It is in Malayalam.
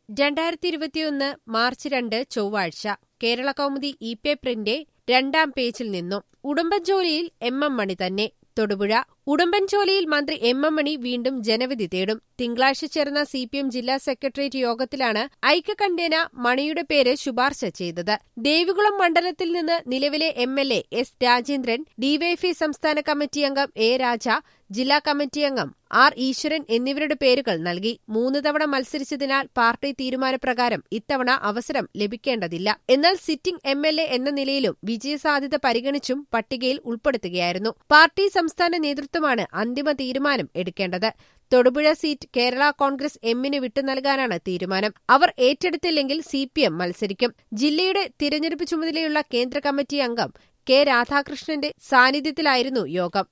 രണ്ടായിരത്തി ഇരുപത്തിയൊന്ന് മാർച്ച് രണ്ട് ചൊവ്വാഴ്ച കേരള കൗമുദി ഇ പേപ്പറിന്റെ രണ്ടാം പേജിൽ നിന്നും ഉടുമ്പൻചോലിയിൽ എം എം മണി തന്നെ തൊടുപുഴ ഉടുമ്പൻചോലിയിൽ മന്ത്രി എം എം മണി വീണ്ടും ജനവിധി തേടും തിങ്കളാഴ്ച ചേർന്ന സി പി എം ജില്ലാ സെക്രട്ടേറിയറ്റ് യോഗത്തിലാണ് ഐക്യകണ്ഠേന മണിയുടെ പേര് ശുപാർശ ചെയ്തത് ദേവികുളം മണ്ഡലത്തിൽ നിന്ന് നിലവിലെ M L A S Rajendran DYFI സംസ്ഥാന കമ്മിറ്റി അംഗം എ രാജ ജില്ലാ കമ്മിറ്റി അംഗം ആർ ഈശ്വരൻ എന്നിവരുടെ പേരുകൾ നൽകി മൂന്ന് തവണ മത്സരിച്ചതിനാൽ പാർട്ടി തീരുമാനപ്രകാരം ഇത്തവണ അവസരം ലഭിക്കേണ്ടതില്ല എന്നാൽ സിറ്റിംഗ് എം എൽ എ എന്ന നിലയിലും വിജയസാധ്യത പരിഗണിച്ചും പട്ടികയിൽ ഉൾപ്പെടുത്തുകയായിരുന്നു പാർട്ടി സംസ്ഥാന നേതൃത്വമാണ് അന്തിമ തീരുമാനം എടുക്കേണ്ടത് തൊടുപുഴ സീറ്റ് കേരള കോൺഗ്രസ് എമ്മിന് വിട്ടുനൽകാനാണ് തീരുമാനം അവർ ഏറ്റെടുത്തില്ലെങ്കിൽ സി പി എം മത്സരിക്കും ജില്ലയുടെ തിരഞ്ഞെടുപ്പ് ചുമതലയുള്ള കേന്ദ്ര കമ്മിറ്റി അംഗം കെ രാധാകൃഷ്ണന്റെ സാന്നിധ്യത്തിലായിരുന്നു യോഗം